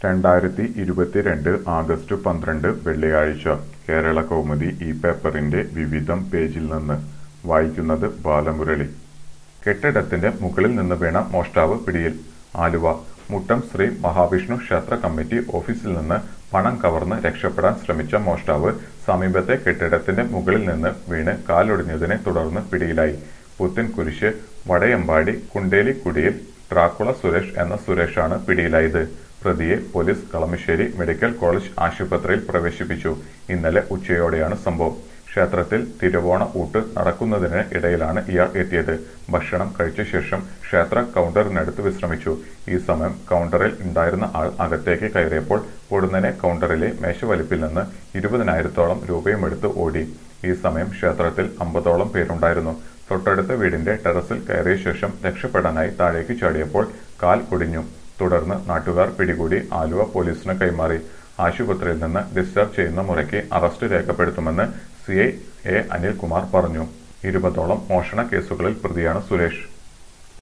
രണ്ടായിരത്തി ഇരുപത്തിരണ്ട് ആഗസ്റ്റ് പന്ത്രണ്ട് വെള്ളിയാഴ്ച കേരള കൗമുദി ഈ പേപ്പറിന്റെ വിവിധം പേജിൽ നിന്ന് വായിക്കുന്നത് ബാലമുരളി കെട്ടിടത്തിന്റെ മുകളിൽ നിന്ന് വീണ മോഷ്ടാവ് പിടിയിൽ ആലുവ മുട്ടം ശ്രീ മഹാവിഷ്ണു ക്ഷേത്ര കമ്മിറ്റി ഓഫീസിൽ നിന്ന് പണം കവർന്ന് രക്ഷപ്പെടാൻ ശ്രമിച്ച മോഷ്ടാവ് സമീപത്തെ കെട്ടിടത്തിന്റെ മുകളിൽ നിന്ന് വീണ് കാലൊടിഞ്ഞതിനെ തുടർന്ന് പിടിയിലായി പുത്തൻകുരിശ് വടയമ്പാടി കുണ്ടേലിക്കുടിയിൽ ഡ്രാക്കുള സുരേഷ് എന്ന സുരേഷാണ് പിടിയിലായത് പ്രതിയെ പോലീസ് കളമശ്ശേരി മെഡിക്കൽ കോളേജ് ആശുപത്രിയിൽ പ്രവേശിപ്പിച്ചു ഇന്നലെ ഉച്ചയോടെയാണ് സംഭവം ക്ഷേത്രത്തിൽ തിരുവോണ ഊട്ട് നടക്കുന്നതിന് ഇടയിലാണ് ഇയാൾ എത്തിയത് ഭക്ഷണം കഴിച്ച ശേഷം ക്ഷേത്ര കൗണ്ടറിനടുത്ത് വിശ്രമിച്ചു ഈ സമയം കൗണ്ടറിൽ ഉണ്ടായിരുന്ന ആൾ അകത്തേക്ക് കയറിയപ്പോൾ പൊടുന്നനെ കൗണ്ടറിലെ മേശവലിപ്പിൽ നിന്ന് ഇരുപതിനായിരത്തോളം രൂപയും എടുത്ത് ഓടി ഈ സമയം ക്ഷേത്രത്തിൽ അമ്പതോളം പേരുണ്ടായിരുന്നു തൊട്ടടുത്ത വീടിന്റെ ടെറസിൽ കയറിയ ശേഷം രക്ഷപ്പെടാനായി താഴേക്ക് ചാടിയപ്പോൾ കാൽ ഒടിഞ്ഞു തുടർന്ന് നാട്ടുകാർ പിടികൂടി ആലുവ പോലീസിന് കൈമാറി ആശുപത്രിയിൽ നിന്ന് ഡിസ്ചാർജ് ചെയ്യുന്ന മുറയ്ക്ക് അറസ്റ്റ് രേഖപ്പെടുത്തുമെന്ന് സി ഐ എ അനിൽകുമാർ പറഞ്ഞു ഇരുപതോളം മോഷണ കേസുകളിൽ പ്രതിയാണ് സുരേഷ്